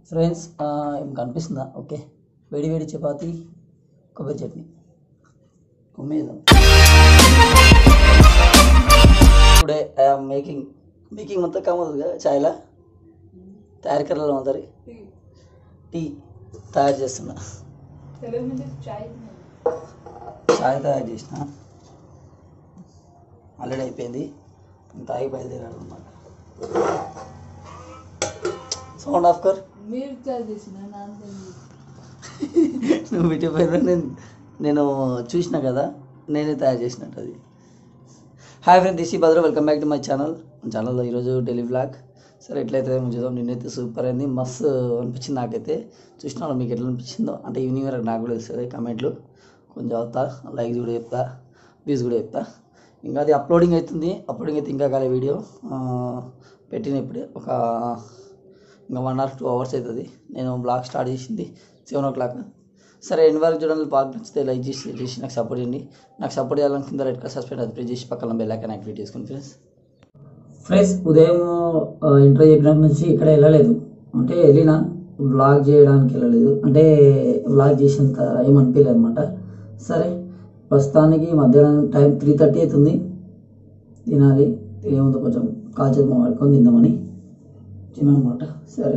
friends ఏం కనిపిస్తుందా okay వేడి వేడి చపాతి కొబ్బరి చట్నీ కుమ్మేద్దాం ఇప్పుడే మేకింగ్ మేకింగ్ మొత్తం కమ్మదు కదా చాయ్లా తయారు కర్రలో ఉంటుంది టీ తయారు చేస్తున్నా చాయ్ తయారు చేసిన ఆల్రెడీ అయిపోయింది తాగి బయలుదేరాడు అనమాట సౌండ్ ఆఫ్ కర్ మీరు చాయ్ చేసిన నాన్న నువ్వు పెట్టిపోయినా నేను నేను చూసిన కదా నేనే తయారు చేసినట్టు అది హాయ్ ఫ్రెండ్ దిస్ ఈ Bhadra welcome back to my channel ఛానల్లో ఈరోజు డైలీ వ్లాగ్ సరే ఎట్లయితే ఏమో చూద్దాం నిన్నైతే సూపర్ అయింది మస్తు అనిపించింది నాకైతే చూసిన మీకు ఎట్లా అనిపించిందో అంటే ఈవినింగ్ వరకు నాకు కూడా వస్తుంది కమెంట్లు కొంచెం చదువుతా లైక్ కూడా చెప్తా వ్యూస్ కూడా చెప్తా ఇంకా అది అప్లోడింగ్ అవుతుంది అప్లోడింగ్ అయితే ఇంకా కాలే వీడియో పెట్టిన ఇప్పుడే ఒక ఇంకా వన్ అవర్ టూ అవర్స్ అవుతుంది నేను బ్లాగ్ స్టార్ట్ చేసింది సెవెన్ ఓ క్లాక్ సరే ఎన్ని వరకు చూడండి బాగా నచ్చితే లైక్ చేసి షేర్ చేసి నాకు సపోర్ట్ చేయండి నాకు సపోర్ట్ చేయాలని కింద రెడ్ కలర్ సబ్స్క్రైబ్ అది ప్రెస్ చేసి పక్కన బెల్ ఐకాన్ యాక్టివేట్ చేసుకోండి ఫ్రెండ్స్ ఫ్రెండ్స్ ఉదయం ఇంటర్ చెప్పినప్పటి నుంచి ఇక్కడ వెళ్ళలేదు అంటే వెళ్ళిన బ్లాగ్ చేయడానికి వెళ్ళలేదు అంటే బ్లాగ్ చేసేంత ఏమనిపించలేదు అనమాట సరే ప్రస్తుతానికి మధ్యాహ్నం టైం త్రీ థర్టీ అవుతుంది తినాలి తినే ముందు కొంచెం కాల్చేది మాడుకొని తిందామని తినమాట సరే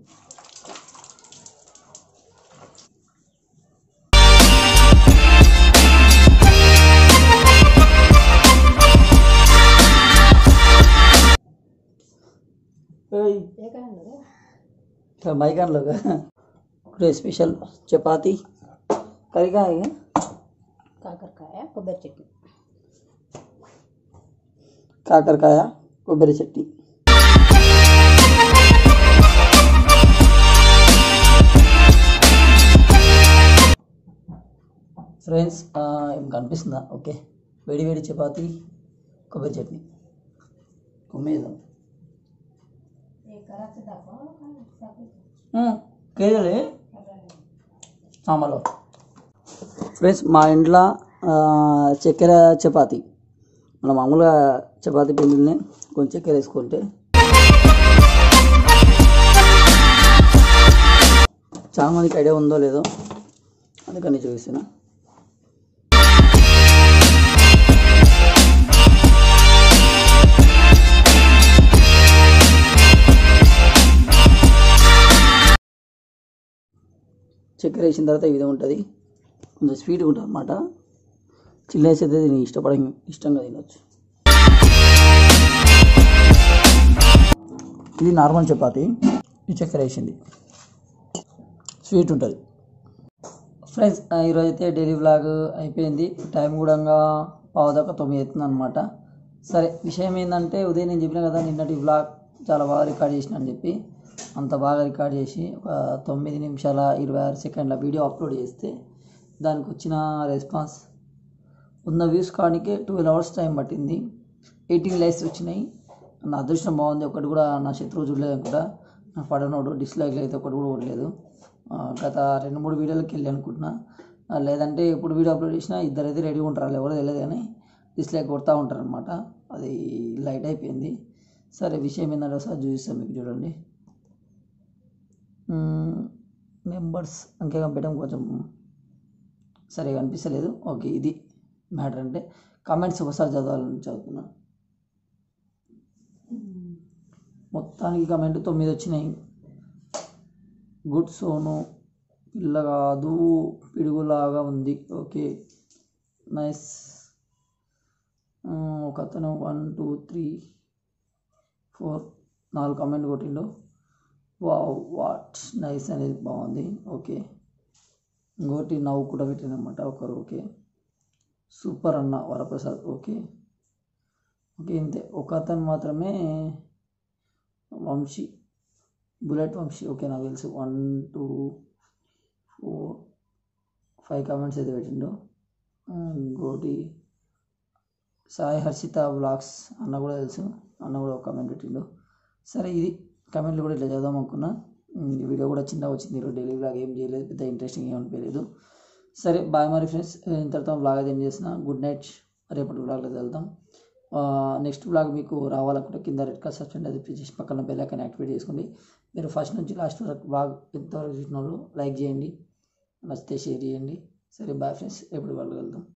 ఏయ్, ఇట్లా మైకాన్లోగా ఇప్పుడే స్పెషల్ చపాతి కరిగా కాకరకాయ కొబ్బరి చట్నీ కాకరకాయ కొబ్బరి చట్నీ ఫ్రెండ్స్ ఏం కనిపిస్తుందా ఓకే వేడి వేడి చపాతి కొబ్బరి చట్నీ కుమ్మేద్దాం కేజలే సామాలో ఫ్రెండ్స్ మా ఇంట్లో ఆ, చక్కెర చపాతి మన మామూలుగా చపాతీ పిండిని కొంచెం చక్కెర వేసుకుంటే చాలా మందికి ఐడియా ఉందో లేదో అందుకని చూపిస్తున్నా చక్కెర వేసిన తర్వాత ఈ విధంగా ఉంటుంది కొంచెం స్వీట్గా ఉంటుంది అనమాట చిల్లేసి అయితే దీన్ని ఇష్టపడ ఇష్టంగా తినొచ్చు ఇది నార్మల్ చపాతి ఈ చక్కెర వేసింది స్వీట్ ఉంటుంది ఫ్రెండ్స్ ఈరోజు అయితే డైలీ వ్లాగ్ అయిపోయింది టైం కూడా పావుదాకా తొమ్మిది అవుతుంది అనమాట సరే విషయం ఏంటంటే ఉదయం నేను చెప్పిన కదా నిన్నటి వ్లాగ్ చాలా బాగా రికార్డ్ చేసిన అని చెప్పి అంత బాగా రికార్డ్ చేసి ఒక తొమ్మిది నిమిషాల ఇరవై ఆరు సెకండ్ల వీడియో అప్లోడ్ చేస్తే దానికి వచ్చిన రెస్పాన్స్ ఉన్న వ్యూస్ కానికే ట్వెల్వ్ అవర్స్ టైం పట్టింది ఎయిటీన్ లైక్స్ వచ్చినాయి నా అదృష్టం బాగుంది ఒకటి కూడా నా శత్రువు చూడలేదు కూడా నా పడనోడు డిస్లైక్లు అయితే ఒకటి కూడా ఓడలేదు ఆ, గత రెండు మూడు వీడియోలకి వెళ్ళి అనుకుంటున్నా ఆ, లేదంటే ఎప్పుడు వీడియో అప్లోడ్ చేసినా ఇద్దరు అయితే రెడీ ఉంటారు ఎవరో తెలియదు కానీ డిస్లైక్ కొడతా ఉంటారు అనమాట అది లైట్ అయిపోయింది సరే విషయం ఏంటంటే ఒకసారి చూపిస్తాను మీకు చూడండి మెంబర్స్ అంకే పెట్టడం కొంచెం సరిగా అనిపిస్తలేదు ఓకే ఇది మ్యాటర్ అంటే కామెంట్స్ ఒకసారి చదవాలని చదువుతున్నా మొత్తానికి కమెంట్ తొమ్మిది వచ్చినాయి గుడ్ సోను పిల్ల కాదు పిడుగులాగా ఉంది ఓకే నైస్ ఒక అతను వన్ టూ త్రీ ఫోర్ నాలుగు కమెంట్ కొట్టిండు వావ్ వాట్ నైస్ అనేది బాగుంది ఓకే ఇంకోటి నవ్వు కూడా పెట్టినమాట ఒకరు ఓకే సూపర్ అన్న వరప్రసాద్ ఓకే ఓకే ఇంతే ఒక అతను మాత్రమే వంశీ బుల్లెట్ వంశీ ఓకే నాకు తెలుసు one two four five comments అయితే పెట్టిండు ఆ, ఇంకోటి సాయి హర్షిత బ్లాగ్స్ అన్న కూడా తెలుసు అన్న కూడా ఒక కామెంట్ పెట్టిండు సరే ఇది కామెంట్లు కూడా ఇట్లా చదుదాం అనుకున్నా ఉమ్, ఈ వీడియో కూడా చిన్నగా వచ్చింది ఈరోజు డైలీ బ్లాగ్ ఏం చేయలేదు పెద్ద ఇంట్రెస్టింగ్ ఏం అనిపించలేదు సరే బాయ్ మరి ఫ్రెండ్స్ ఇంతటితో బ్లాగ్ అయితే ఏం చేసిన గుడ్ నైట్ రేపటి బ్లాగ్లో వెళ్దాం నెక్స్ట్ బ్లాగ్ మీకు రావాలనుకుంటే కింద రెడ్ కలర్ సబ్స్క్రైబ్ అది ప్రెస్ చేసి పక్కన బెల్ ఐకాన్ యాక్టివేట్ చేసుకోండి మీరు ఫస్ట్ నుంచి లాస్ట్ వరకు బాగా ఎంతవరకు చూసిన వాళ్ళు లైక్ చేయండి నచ్చితే షేర్ చేయండి సరే బాయ్ ఫ్రెండ్స్ ఎప్పుడు వెళ్ళగలుగుతాం